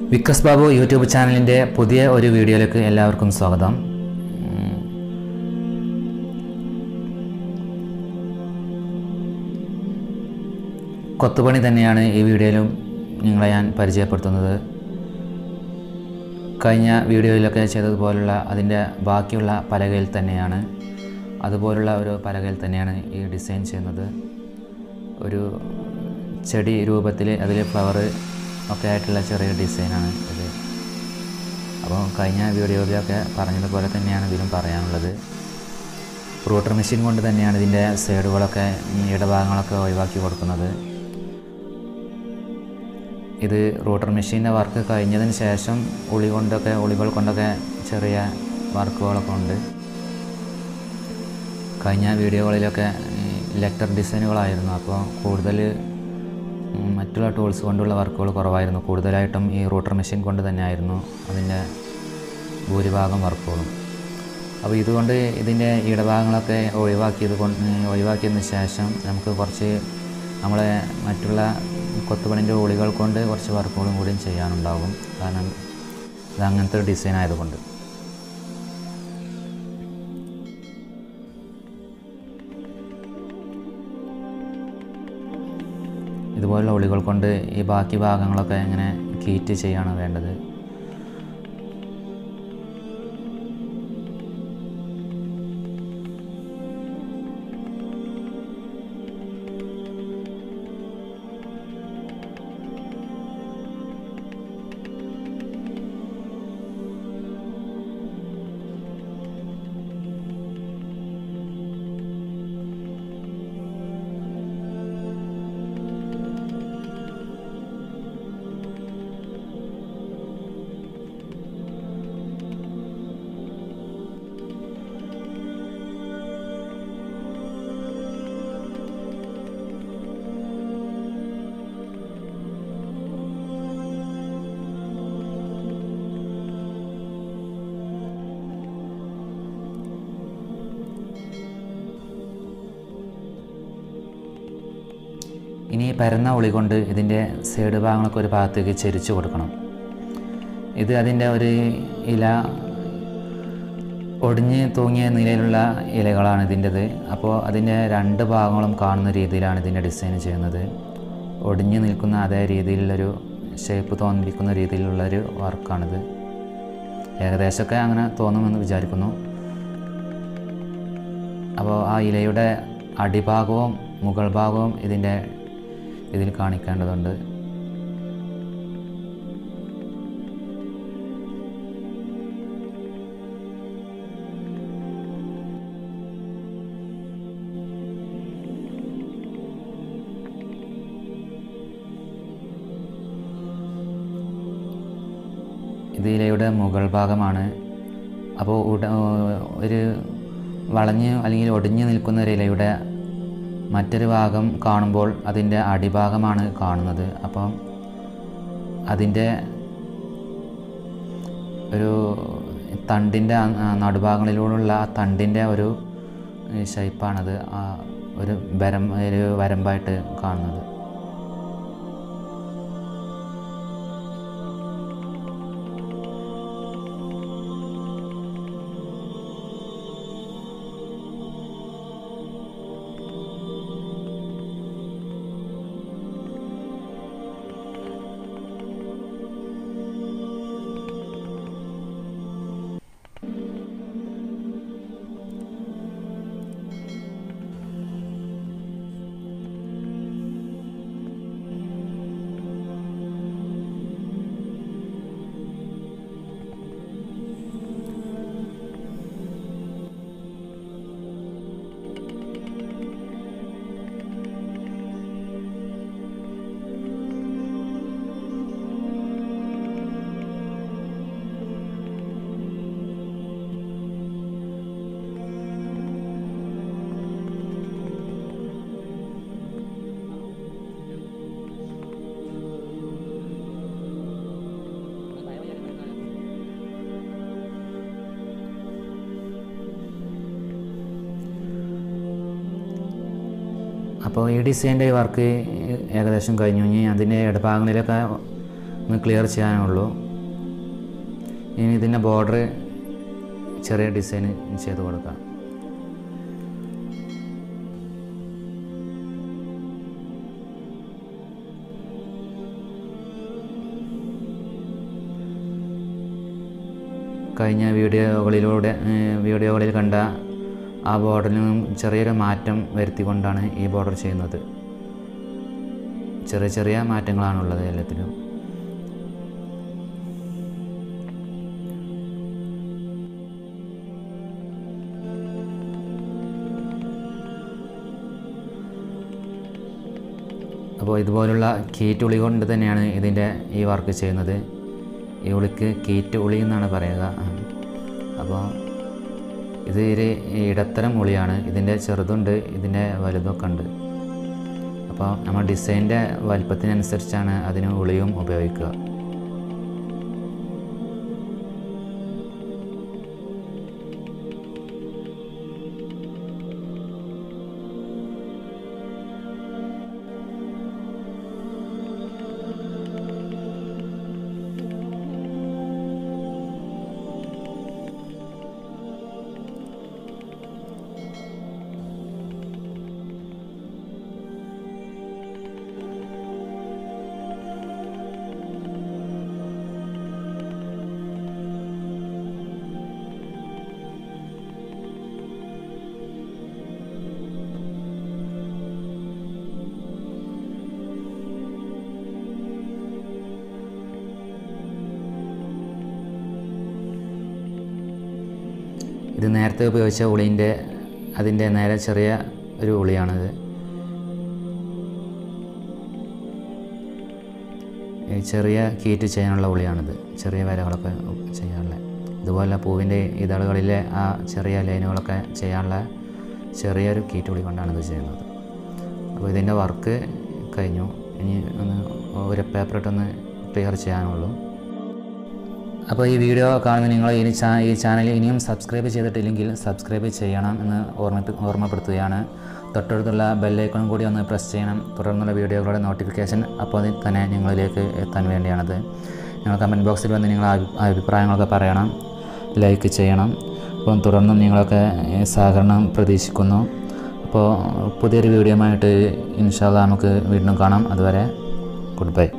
വിക്കസ് Babu YouTube ചാനലിൻ്റെ പുതിയ ഒരു വീഡിയോയിലേക്ക് എല്ലാവർക്കും സ്വാഗതം ഉം. കൊത്തുപണി തന്നെയാണ് ഈ വീഡിയോയിലും നിങ്ങളെ ഞാൻ പരിചയപ്പെടുത്തുന്നത് കഴിഞ്ഞ വീഡിയോയിലൊക്കെ ചെയ്തതുപോലുള്ള അതിൻ്റെ ബാക്കിയുള്ള പലകയിൽ തന്നെയാണ് അതുപോലുള്ള ഒരു പലകയിൽ തന്നെയാണ് ഈ ഡിസൈൻ ചെയ്യുന്നത് ഒരു ചെടി രൂപത്തിൽ അതിൽ ഫ്ലവർ ഒക്കെ ആയിട്ടുള്ള ചെറിയ ഡിസൈനാണ് ഇത് അപ്പോൾ കഴിഞ്ഞ വീഡിയോയിലൊക്കെ പറഞ്ഞതുപോലെ തന്നെയാണ് ഇതിലും പറയാനുള്ളത് റൂട്ടർ മെഷീൻ കൊണ്ട് തന്നെയാണ് ഇതിൻ്റെ സൈഡുകളൊക്കെ ഈ ഇടഭാഗങ്ങളൊക്കെ ഒഴിവാക്കി കൊടുക്കുന്നത് ഇത് റൂട്ടർ മെഷീൻ്റെ വർക്ക് കഴിഞ്ഞതിന് ശേഷം ഉളി കൊണ്ടൊക്കെ ഉളികൾ കൊണ്ടൊക്കെ ചെറിയ വർക്കുകളൊക്കെ ഉണ്ട് കഴിഞ്ഞ വീഡിയോകളിലൊക്കെ ലെറ്റർ ഡിസൈനുകളായിരുന്നു അപ്പോൾ കൂടുതൽ ഉം, മറ്റുള്ള ടൂൾസ് കൊണ്ടുള്ള വർക്കുകൾ കുറവായിരുന്നു കൂടുതലായിട്ടും ഈ റൂട്ടർ മെഷീൻ കൊണ്ട് തന്നെയായിരുന്നു അതിൻ്റെ ഭൂരിഭാഗം വർക്കുകളും അപ്പോൾ ഇതുകൊണ്ട് ഇതിൻ്റെ ഇടഭാഗങ്ങളൊക്കെ ഒഴിവാക്കിയത് കൊണ്ട് ഒഴിവാക്കിയതിന് ശേഷം നമുക്ക് കുറച്ച് നമ്മളെ മറ്റുള്ള കൊത്തുപണിൻ്റെ ഉളികൾ കൊണ്ട് കുറച്ച് വർക്കുകളും കൂടിയും ചെയ്യാനുണ്ടാകും കാരണം ഇത് അങ്ങനത്തെ ഒരു ഡിസൈൻ ആയതുകൊണ്ട് ഇതുപോലുള്ള ഉളികൾ കൊണ്ട് ഈ ബാക്കി ഭാഗങ്ങളൊക്കെ ഇങ്ങനെ കീറ്റ് ചെയ്യാണ് വേണ്ടത് ഇനി ഈ പരന്ന ഉളി കൊണ്ട് ഇതിൻ്റെ സൈഡ് ഭാഗങ്ങളൊക്കെ ഒരു ഭാഗത്തേക്ക് ചെരിച്ചു കൊടുക്കണം ഇത് അതിൻ്റെ ഒരു ഇല ഒടിഞ്ഞ് തൂങ്ങിയ നിലയിലുള്ള ഇലകളാണ് ഇതിൻ്റെത് അപ്പോൾ അതിൻ്റെ രണ്ട് ഭാഗങ്ങളും കാണുന്ന രീതിയിലാണ് ഇതിൻ്റെ ഡിസൈൻ ചെയ്യുന്നത് ഒടിഞ്ഞ് നിൽക്കുന്ന അതേ രീതിയിലുള്ളൊരു ഷേപ്പ് തോന്നിപ്പിക്കുന്ന രീതിയിലുള്ളൊരു വർക്കാണിത് ഏകദേശമൊക്കെ അങ്ങനെ തോന്നുമെന്ന് വിചാരിക്കുന്നു അപ്പോൾ ആ ഇലയുടെ അടിഭാഗവും മുകൾ ഭാഗവും ഇതിൻ്റെ ഇതിൽ കാണിക്കേണ്ടതുണ്ട് ഇത് ഇലയുടെ മുകൾ ഭാഗമാണ് അപ്പോൾ ഉട ഒരു വളഞ്ഞ് അല്ലെങ്കിൽ ഒടിഞ്ഞു നിൽക്കുന്ന ഒരു ഇലയുടെ മറ്റൊരു ഭാഗം കാണുമ്പോൾ അതിൻ്റെ അടിഭാഗമാണ് കാണുന്നത് അപ്പം അതിൻ്റെ ഒരു തണ്ടിൻ്റെ നടുഭാഗങ്ങളിലൂടെയുള്ള ആ തണ്ടിൻ്റെ ഒരു ഷേപ്പാണത് ആ ഒരു വരം ഒരു വരമ്പായിട്ട് കാണുന്നത് അപ്പോൾ ഈ ഡിസൈൻ്റെ വർക്ക് ഏകദേശം കഴിഞ്ഞു ഇനി അതിൻ്റെ ഇടഭാഗങ്ങളിലൊക്കെ ഒന്ന് ക്ലിയർ ചെയ്യാനുള്ളൂ ഇനി ഇതിൻ്റെ ബോർഡർ ചെറിയ ഡിസൈൻ ചെയ്ത് കൊടുക്കാം കഴിഞ്ഞ വീഡിയോകളിലൂടെ ഏഹ്, വീഡിയോകളിൽ കണ്ട ആ ബോർഡറിൽ നിന്നും ചെറിയൊരു മാറ്റം വരുത്തിക്കൊണ്ടാണ് ഈ ബോർഡർ ചെയ്യുന്നത് ചെറിയ ചെറിയ മാറ്റങ്ങളാണുള്ളത് എല്ലാത്തിലും അപ്പോൾ ഇതുപോലുള്ള കീറ്റ് ഉളി കൊണ്ട് തന്നെയാണ് ഇതിൻ്റെ ഈ വർക്ക് ചെയ്യുന്നത് ഈ ഉളിക്ക് കീറ്റ് ഉളി എന്നാണ് പറയുക അപ്പോൾ ഇത് ഒരു ഇടത്തരം ഉളിയാണ് ഇതിൻ്റെ ചെറുതുണ്ട് ഇതിൻ്റെ വലുതൊക്കെ ഉണ്ട് അപ്പോൾ നമ്മൾ ഡിസൈൻ്റെ വലിപ്പത്തിനനുസരിച്ചാണ് അതിന് ഉളിയും ഉപയോഗിക്കുക ഇത് നേരത്തെ ഉപയോഗിച്ച ഉളീൻ്റെ അതിൻ്റെ നേരെ ചെറിയ ഒരു ഉളിയാണിത് ഈ ചെറിയ കീറ്റ് ചെയ്യാനുള്ള ഉളിയാണിത് ചെറിയ വരകളൊക്കെ ചെയ്യാനുള്ള ഇതുപോലെ പൂവിൻ്റെ ഇതളുകളിലെ ആ ചെറിയ ലൈനുകളൊക്കെ ചെയ്യാനുള്ള ചെറിയൊരു കീറ്റ് ഉളി കൊണ്ടാണ് ഇത് ചെയ്യുന്നത് അപ്പോൾ ഇതിൻ്റെ വർക്ക് കഴിഞ്ഞു ഇനി ഒന്ന് ഒരു പേപ്പർ ഇട്ടൊന്ന് ക്ലിയർ ചെയ്യാനുള്ളൂ അപ്പോൾ ഈ വീഡിയോ കാണുന്ന നിങ്ങൾ ഈ ചാ ഈ ചാനൽ ഇനിയും സബ്സ്ക്രൈബ് ചെയ്തിട്ടില്ലെങ്കിൽ സബ്സ്ക്രൈബ് ചെയ്യണം എന്ന് ഓർമ്മ ഓർമ്മപ്പെടുത്തുകയാണ് തൊട്ടടുത്തുള്ള ബെല്ലൈക്കണും കൂടി ഒന്ന് പ്രസ് ചെയ്യണം തുടർന്നുള്ള വീഡിയോകളുടെ നോട്ടിഫിക്കേഷൻ അപ്പോൾ തന്നെ നിങ്ങളിലേക്ക് എത്താൻ വേണ്ടിയാണത് നിങ്ങൾ കമൻറ്റ് ബോക്സിൽ വന്ന് നിങ്ങൾ അഭി- അഭിപ്രായങ്ങളൊക്കെ പറയണം ലൈക്ക് ചെയ്യണം അപ്പം തുടർന്നും നിങ്ങളൊക്കെ ഏ, സഹകരണം പ്രതീക്ഷിക്കുന്നു അപ്പോൾ പുതിയൊരു വീഡിയോ ആയിട്ട് ഇൻഷാല്ല നമുക്ക് വീണ്ടും കാണാം അതുവരെ ഗുഡ് ബൈ